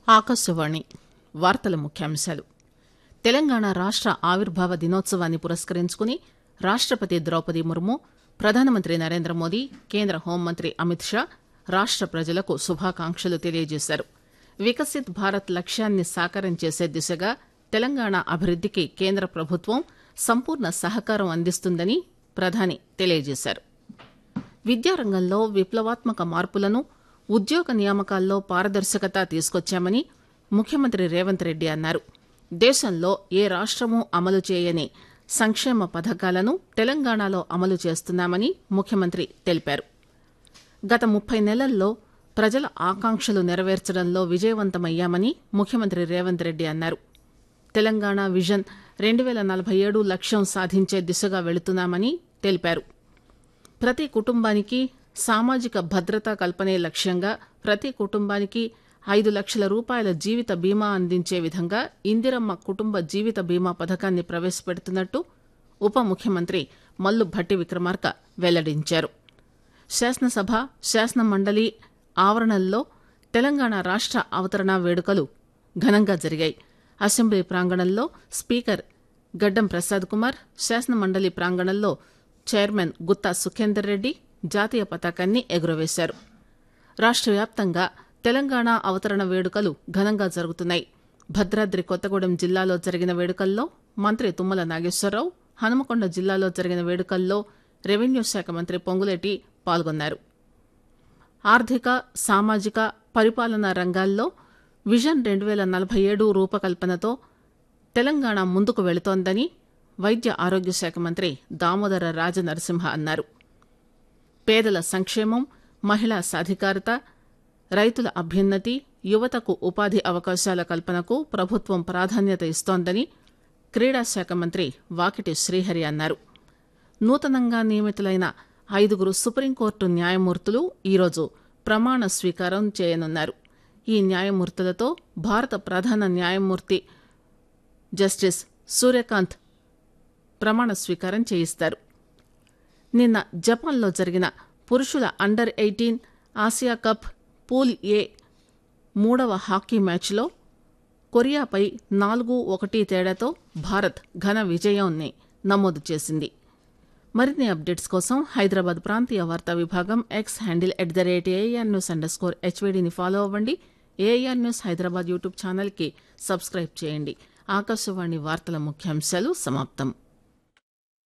ఆకాశవాణి వార్తల ముఖ్యాంశాలు తెలంగాణ రాష్ట ఆవిర్భావ దినోత్సవాన్ని పురస్కరించుకుని రాష్టపతి ద్రౌపది ముర్ము ప్రధానమంత్రి నరేంద్రమోదీ కేంద్ర హోంమంత్రి అమిత్ షా రాష్ట ప్రజలకు శుభాకాంక్షలు తెలియజేశారు వికసిత్ భారత్ లక్ష్యాన్ని సాకారం చేసే దిశగా తెలంగాణ అభివృద్దికి కేంద్ర ప్రభుత్వం సంపూర్ణ సహకారం అందిస్తుందని ప్రధాని తెలియజేశారు విద్యారంగంలో విప్లవాత్మక మార్పులను ఉద్యోగ నియామకాల్లో పారదర్శకత తీసుకొచ్చామని ముఖ్యమంత్రి రేవంత్ రెడ్డి అన్నారు దేశంలో ఏ రాష్టమూ అమలు చేయని సంక్షేమ పథకాలను తెలంగాణలో అమలు చేస్తున్నామని ముఖ్యమంత్రి తెలిపారు గత ముప్పై నెలల్లో ప్రజల ఆకాంక్షలు నెరవేర్చడంలో విజయవంతమయ్యామని ముఖ్యమంత్రి రేవంత్ రెడ్డి అన్నారు తెలంగాణ విజన్ రెండు పేల నలభై ఏడు లక్ష్యం సాధించే దిశగా వెళుతున్నామని తెలిపారు ప్రతి కుటుంబానికి సామాజిక భద్రత కల్పనే లక్ష్యంగా ప్రతి కుటుంబానికి ఐదు లక్షల రూపాయల జీవిత బీమా అందించే విధంగా ఇందిరమ్మ కుటుంబ జీవిత బీమా పథకాన్ని ప్రవేశపెడుతున్నట్టు ఉప ముఖ్యమంత్రి మల్లు భట్టి విక్రమార్క వెల్లడించారు శాసనసభ శాసన మండలి ఆవరణల్లో తెలంగాణ రాష్ట అవతరణ వేడుకలు ఘనంగా జరిగాయి అసెంబ్లీ ప్రాంగణంలో స్పీకర్ గడ్డం ప్రసాద్ కుమార్ శాసన మండలి ప్రాంగణంలో చైర్మన్ గుత్తా సుఖేందర్ రెడ్డి జాతీయ పతాకాన్ని ఎగురవేశారు రాష్ట వ్యాప్తంగా తెలంగాణ అవతరణ వేడుకలు ఘనంగా జరుగుతున్నాయి భద్రాద్రి కొత్తగూడెం జిల్లాలో జరిగిన వేడుకల్లో మంత్రి తుమ్మల నాగేశ్వరరావు హనుమకొండ జిల్లాలో జరిగిన వేడుకల్లో రెవెన్యూ శాఖ మంత్రి పొంగులేటి పాల్గొన్నారు ఆర్థిక సామాజిక పరిపాలనా రంగాల్లో విజన్ రెండు పేల నలభై ఏడు రూపకల్పనతో తెలంగాణ ముందుకు వెళుతోందని వైద్య ఆరోగ్య శాఖ మంత్రి దామోదర రాజనరసింహ అన్నారు పేదల సంక్షేమం మహిళా సాధికారత రైతుల అభ్యున్నతి యువతకు ఉపాధి అవకాశాల కల్పనకు ప్రభుత్వం ప్రాధాన్యత ఇస్తోందని క్రీడా శాఖ మంత్రి వాకిటి శ్రీహరి అన్నారు నూతనంగా నియమితులైన ఐదుగురు సుప్రీంకోర్టు న్యాయమూర్తులు ఈరోజు ప్రమాణ స్వీకారం చేయనున్నారు ఈ న్యాయమూర్తులతో భారత ప్రధాన న్యాయమూర్తి జస్టిస్ సూర్యకాంత్ ప్రమాణ స్వీకారం చేయిస్తారు నిన్న జపాన్లో జరిగిన పురుషుల under eighteen Asia cup pool A మూడవ హాకీ మ్యాచ్లో కొరియాపై నాలుగు ఒకటి తేడాతో భారత్ ఘన విజయాన్ని నమోదు చేసింది మరిన్ని అప్డేట్స్ కోసం హైదరాబాద్ ప్రాంతీయ వార్తా విభాగం X handle at the rate AR news under score హెచ్వీడీని ఫాలో అవ్వండి ఏఆర్ న్యూస్ హైదరాబాద్ యూట్యూబ్ ఛానల్కి సబ్స్క్రైబ్ చేయండి ఆకాశవాణి వార్తల ముఖ్యాంశాలు సమాప్తం